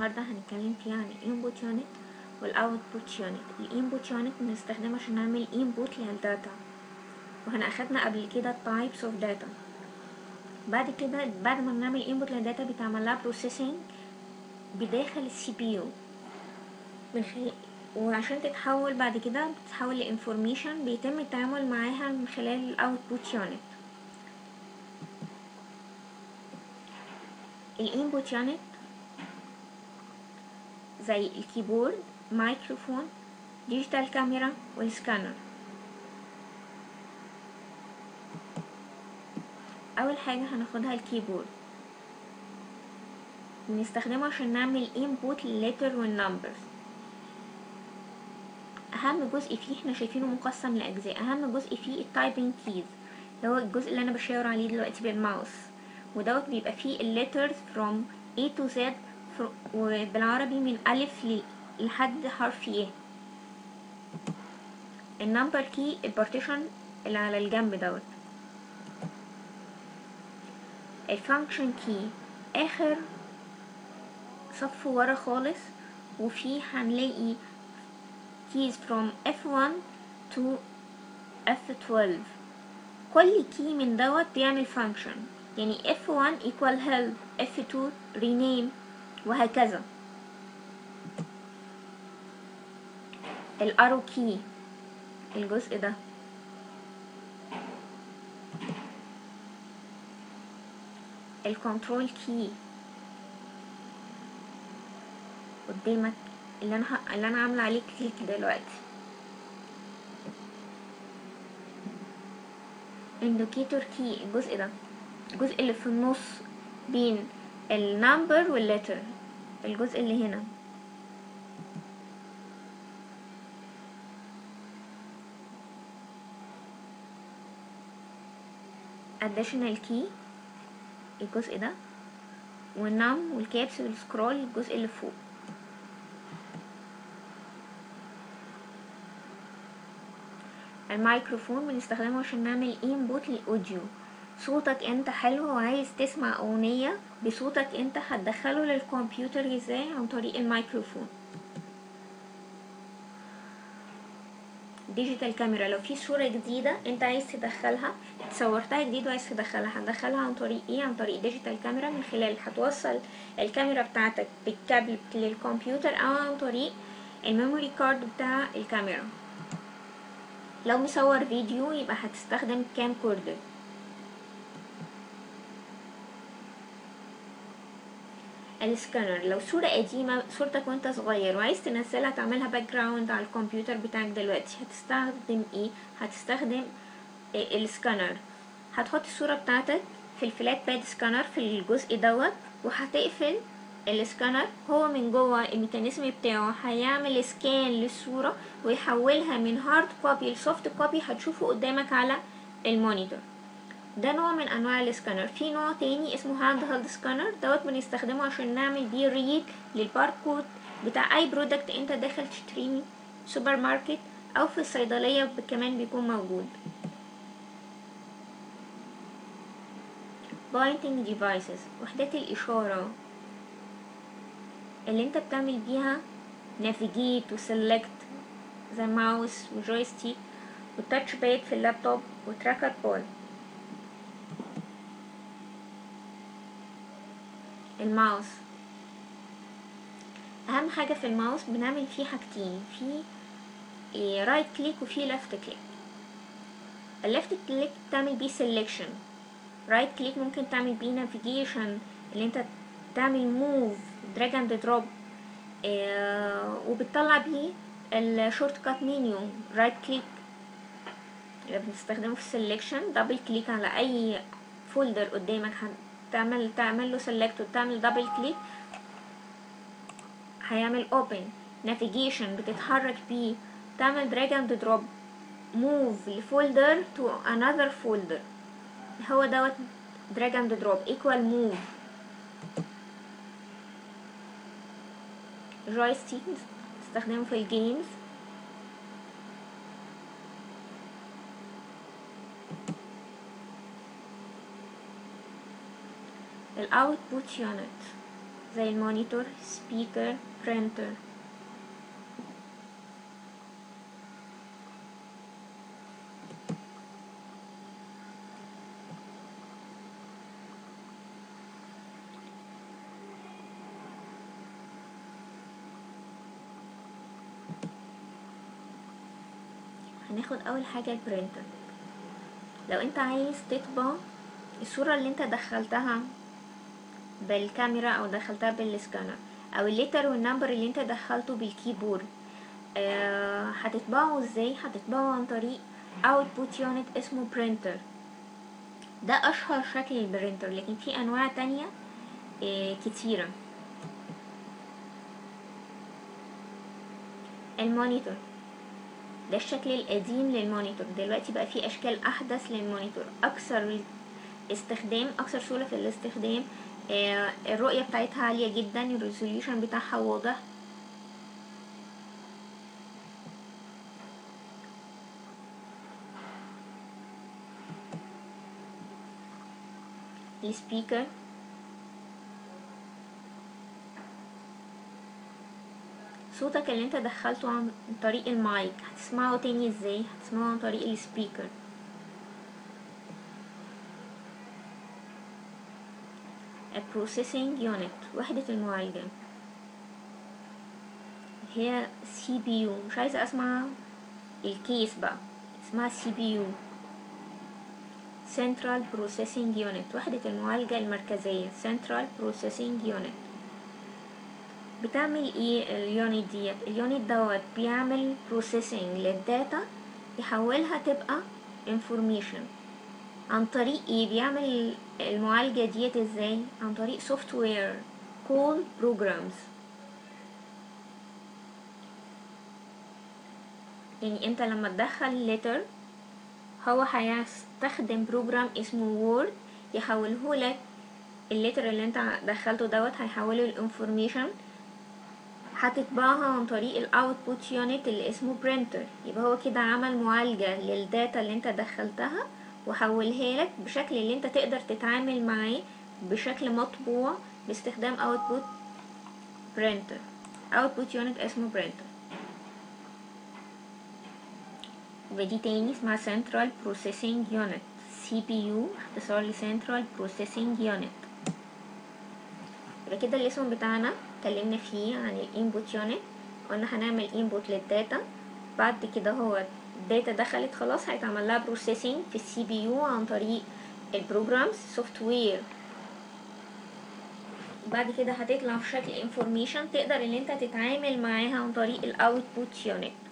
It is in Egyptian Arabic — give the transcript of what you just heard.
النهاردة هنتكلم فيه عن الانبوت يونت والاوتبوت يونت الانبوت يونت بنستخدمه عشان نعمل انبوت للداتا واحنا اخدنا قبل كده types of data بعد كده بعد ما بنعمل انبوت للداتا بيتعمل لها processing بداخل السي بي يو من خلال وعشان تتحول بعد كده بتتحول لانفورميشن بيتم التعامل معاها من خلال الاوتبوت يونت الانبوت يونت زي الكيبورد مايكروفون ديجيتال كاميرا والسكانر اول حاجه هناخدها الكيبورد بنستخدمه عشان نعمل input للليتر والنمبرز اهم جزء فيه احنا شايفينه مقسم لاجزاء اهم جزء فيه التايبنج كيز اللي هو الجزء اللي انا بشاور عليه دلوقتي بالماوس ودوت بيبقى فيه الليترز from A to Z وبالعربي من ألف لحد حرف ي النمبر كي البارتيشن اللي على الجنب دوت الفانكشن كي اخر صف ورا خالص وفيه هنلاقي keys from F1 to F12 كل كي من دوت بيعمل function يعني F1 equal help F2 rename وهكذا الارو كي الجزء ده الكنترول كي قدامك اللي انا ه... اللي انا عامله عليه كليك دلوقتي انديكيتور كي الجزء ده الجزء اللي في النص بين النمبر واللتر الجزء اللي هنا additional key الجزء ده والنم والكابس والسكرول الجزء اللي فوق الميكروفون بنستخدمه عشان نعمل انبوت للاوديو صوتك انت حلو وعايز تسمع اغنية بصوتك انت هتدخله للكمبيوتر ازاي عن طريق الميكروفون ديجيتال كاميرا لو في صورة جديدة انت عايز تدخلها صورتها جديد وعايز تدخلها هتدخلها عن طريق ايه عن طريق ديجيتال كاميرا من خلال هتوصل الكاميرا بتاعتك بالكابل للكمبيوتر او عن طريق الميموري كارد بتاع الكاميرا لو مصور فيديو يبقى هتستخدم كام كوردر السكانر لو صورة قديمة صورتك وانت صغير وعايز تنزلها تعملها باك جراوند على الكمبيوتر بتاعك دلوقتي هتستخدم ايه هتستخدم إيه السكانر هتحط الصورة بتاعتك في الفلات باد سكانر في الجزء دوت وهتقفل السكانر هو من جوه الميكانيزم بتاعه هيعمل سكان للصورة ويحولها من هارد كوبي لسوفت كوبي هتشوفه قدامك على المونيتور ده نوع من انواع السكانر في نوع تاني اسمه هاند هيلد سكانر دوت بنستخدمه عشان نعمل بيه ريد للباركود بتاع اي برودكت انت داخل تشتريه من سوبر ماركت او في الصيدلية كمان بيكون موجود pointing devices وحدات الاشارة اللي انت بتعمل بيها navigate وسلكت زي ماوس وجويستيك والتاتش باد في اللابتوب وتراكر بول الماوس اهم حاجه في الماوس بنعمل فيه حاجتين في رايت كليك وفي ليفت كليك الليفت كليك بتعمل بيه سيلكشن رايت كليك ممكن تعمل بيه نافيجيشن اللي انت تعمل موف دراج اند دروب وبتطلع بيه الشورت كات منيو رايت كليك اللي بنستخدمه في السلكشن دبل كليك على اي فولدر قدامك تعمل تعمل له سيلكت وتعمل دبل كليك هيعمل اوبن نافيجيشن بتتحرك بيه تعمل دراج اند دروب موف لفولدر تو انذر فولدر هو دوت دراج اند دروب ايكوال موف جويستيك استخدمه في الجيمز الاوتبوت يونت زي المونيتور سبيكر برينتر هناخد اول حاجة البرينتر لو انت عايز تطبع الصورة اللي انت دخلتها بالكاميرا او دخلتها بالسكانر او الليتر والنمبر اللي انت دخلته بالكيبورد آه هتطبعه ازاي هتطبعه عن طريق output unit اسمه printer ده اشهر شكل البرينتر لكن في انواع تانية آه كتيرة المونيتور ده الشكل القديم للمونيتور دلوقتي بقى في اشكال احدث للمونيتور اكثر استخدام اكثر سهوله في الاستخدام آه الرؤيه بتاعتها عاليه جدا الريزوليوشن بتاعها واضح السبيكر صوتك اللي انت دخلته عن طريق المايك هتسمعه تاني ازاي هتسمعه عن طريق السبيكر البروسيسنج يونت وحدة المعالجة هي سي بي يو مش عايزة اسمع الكيس بقى اسمها سي بي يو Central Processing Unit وحدة المعالجة المركزية Central Processing Unit بتعمل ايه اليونت ديت اليونت دوت بيعمل بروسيسنج للداتا يحولها تبقى information عن طريق ايه بيعمل المعالجة ديت ازاي عن طريق سوفت وير كول بروجرامز يعني انت لما تدخل لتر هو هيستخدم بروجرام اسمه وورد يحوله لك اللتر اللي انت دخلته دوت هيحوله الانفورميشن هتطبعها عن طريق الاوتبوت يونت اللي اسمه برينتر يبقى هو كده عمل معالجة للداتا اللي انت دخلتها وحولها لك بشكل اللي انت تقدر تتعامل معاه بشكل مطبوع باستخدام output printer output unit اسمه printer ودي تاني اسمها central processing unit CPU اختصار ل central processing unit يبقى كده الاسم بتاعنا اتكلمنا فيه عن الانبوت يونت قلنا هنعمل انبوت للداتا بعد كده هو الداتا دخلت خلاص هيتعمل لها بروسيسنج في السي بي يو عن طريق البروجرامز سوفت وير بعد كده هتطلع في شكل انفورميشن تقدر ان انت تتعامل معاها عن طريق الاوتبوت يونت